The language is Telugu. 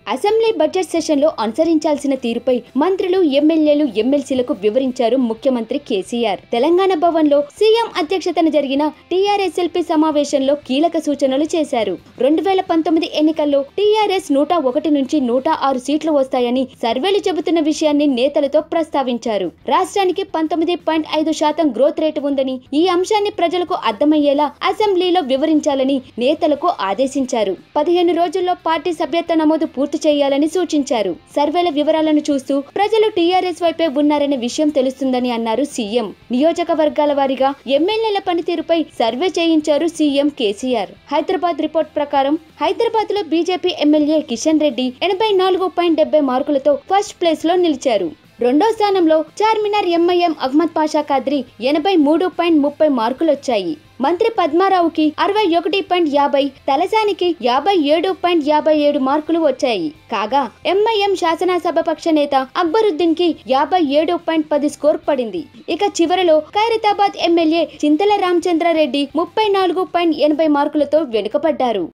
అసెంబ్లీ బడ్జెట్ సెషన్లో అనుసరించాల్సిన తీరుపై మంత్రులు ఎమ్మెల్యేలు ఎమ్మెల్సీలకు వివరించారు ముఖ్యమంత్రి కేసీఆర్ తెలంగాణ భవన్లో సీఎం అధ్యక్షతన జరిగిన టీఆర్ఎస్ఎల్పీ సమావేశంలో కీలక సూచనలు చేశారు రెండు వేల పంతొమ్మిది ఎన్నికల్లో టీఆర్ఎస్ నూట ఒకటి నుంచి నూట ఆరు సీట్లు వస్తాయని సర్వేలు చెబుతున్న విషయాన్ని నేతలతో ప్రస్తావించారు రాష్ట్రానికి పంతొమ్మిది పాయింట్ ఐదు శాతం గ్రోత్ రేటు ఉందని ఈ అంశాన్ని ప్రజలకు అర్థమయ్యేలా అసెంబ్లీలో వివరించాలని నేతలకు ఆదేశించారు పదిహేను రోజుల్లో పార్టీ సభ్యత్వ నమోదు పూర్తి చేయాలని సూచించారు సర్వేల వివరాలను చూస్తూ ప్రజలు టీఆర్ఎస్ వైపే ఉన్నారనే విషయం తెలుస్తుందని అన్నారు సీఎం నియోజకవర్గాల వారీగా ఎమ్మెల్యేల పనితీరుపై సర్వే చేయించారు సీఎం కేసీఆర్ హైదరాబాద్ రిపోర్ట్ ప్రకారం హైదరాబాద్ లో బీజేపీ ఎమ్మెల్యే కిషన్ రెడ్డి ఎనభై నాలుగు పాయింట్ డెబ్బై మార్కులతో ఫస్ట్ ప్లేస్ లో నిలిచారు రెండో స్థానంలో చార్మినార్ ఎంఐఎం అహ్మద్ పాషా కాద్రి ఎనభై మూడు పాయింట్ ముప్పై మార్కులొచ్చాయి మంత్రి పద్మారావుకి అరవై ఒకటి పాయింట్ యాభై తలసానికి యాభై ఏడు పాయింట్ యాభై ఏడు మార్కులు వచ్చాయి కాగా ఎంఐఎం శాసనసభ పక్ష నేత అక్బరుద్దీన్ కి యాభై ఏడు పాయింట్ పది స్కోర్ పడింది ఇక చివరిలో ఖైరతాబాద్ ఎమ్మెల్యే చింతల రామచంద్రారెడ్డి ముప్పై నాలుగు పాయింట్ ఎనభై మార్కులతో వెనుకబడ్డారు